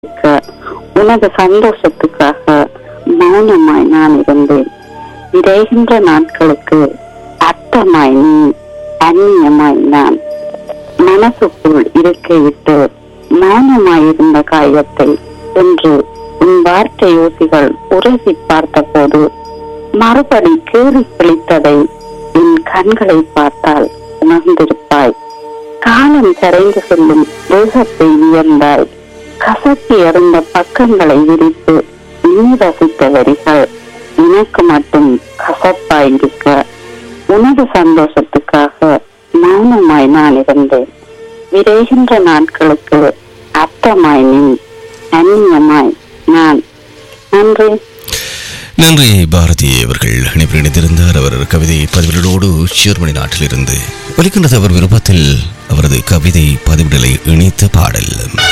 இருக்க உனது சந்தோஷத்துக்காக மௌனமாய் நான் இருந்தேன் விரைகின்ற நாட்களுக்கு அர்த்தமாய் நீ அந்நியமாய் நான் மனசுக்குள் இருக்கை விட்டு மௌனமாயிருந்த காயத்தை என்று உன் வார்த்தை யோசிகள் உரசி பார்த்தபோது மறுபடி கேறி கிழித்ததை என் கண்களை பார்த்தால் உணர்ந்திருப்பாய் காலம் கரைந்து செல்லும் வேகத்தை வியந்தாய் கசக்கி அறிந்த பக்கங்களை விரித்து நீ ரசித்த வரிகள் எனக்கு மட்டும் கசப்பாயிருக்க உனது சந்தோஷத்துக்காக மௌனமாய் நான் இருந்தேன் விரைகின்ற நாட்களுக்கு அர்த்தமாய் நீ அந்நியமாய் நான் நன்றி நன்றி பாரதி அவர்கள் இணைப்பில் இணைந்திருந்தார் அவர் கவிதை பதிவிடலோடு ஜெர்மனி நாட்டிலிருந்து ஒலிக்கின்றது அவர் விருப்பத்தில் அவரது கவிதை பதிவிடலை இணைத்த பாடல்